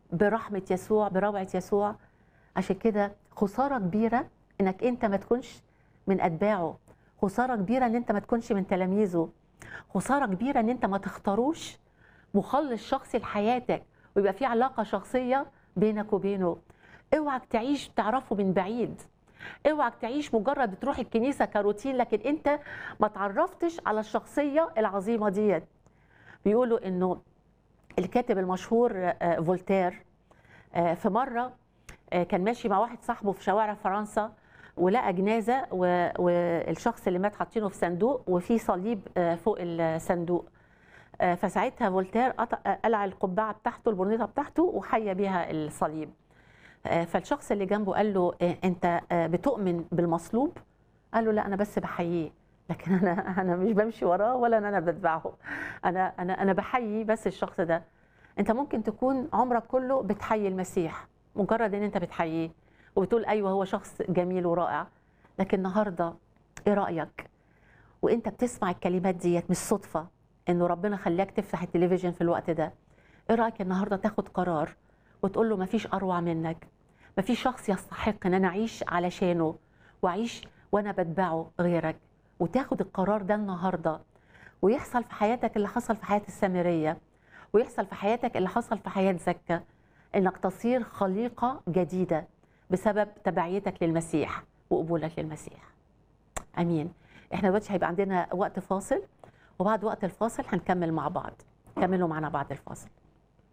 برحمه يسوع بروعه يسوع عشان كده خساره كبيره انك انت ما تكونش من اتباعه خساره كبيره ان انت ما تكونش من تلاميذه خساره كبيره ان انت ما تختاروش مخلص شخصي لحياتك ويبقى في علاقه شخصيه بينك وبينه اوعك تعيش تعرفه من بعيد اوعك تعيش مجرد بتروح الكنيسه كروتين لكن انت ما تعرفتش على الشخصيه العظيمه ديت بيقولوا انه الكاتب المشهور آه، فولتير آه، في مره آه، كان ماشي مع واحد صاحبه في شوارع فرنسا ولقى جنازه و- والشخص اللي مات حاطينه في صندوق وفي صليب آه، فوق الصندوق آه، فساعتها فولتير قطع- آه، قلع القبعه بتاعته البرنيطه بتاعته وحيا بيها الصليب آه، فالشخص اللي جنبه قال له آه، انت آه، بتؤمن بالمصلوب قال له لا انا بس بحييه لكن انا انا مش بمشي وراه ولا إن انا بتبعه انا انا انا بحيي بس الشخص ده انت ممكن تكون عمرك كله بتحيي المسيح مجرد ان انت بتحييه وبتقول ايوه هو شخص جميل ورائع لكن النهارده ايه رايك وانت بتسمع الكلمات ديت مش صدفه انه ربنا خلاك تفتح التلفزيون في الوقت ده ايه رايك النهارده تاخد قرار وتقول له مفيش اروع منك مفيش شخص يستحق ان انا اعيش علشانه واعيش وانا بتبعه غيرك وتاخد القرار ده النهارده ويحصل في حياتك اللي حصل في حياه السامريه ويحصل في حياتك اللي حصل في حياه زكا انك تصير خليقه جديده بسبب تبعيتك للمسيح وقبولك للمسيح امين احنا دلوقتي هيبقى عندنا وقت فاصل وبعد وقت الفاصل هنكمل مع بعض كملوا معنا بعد الفاصل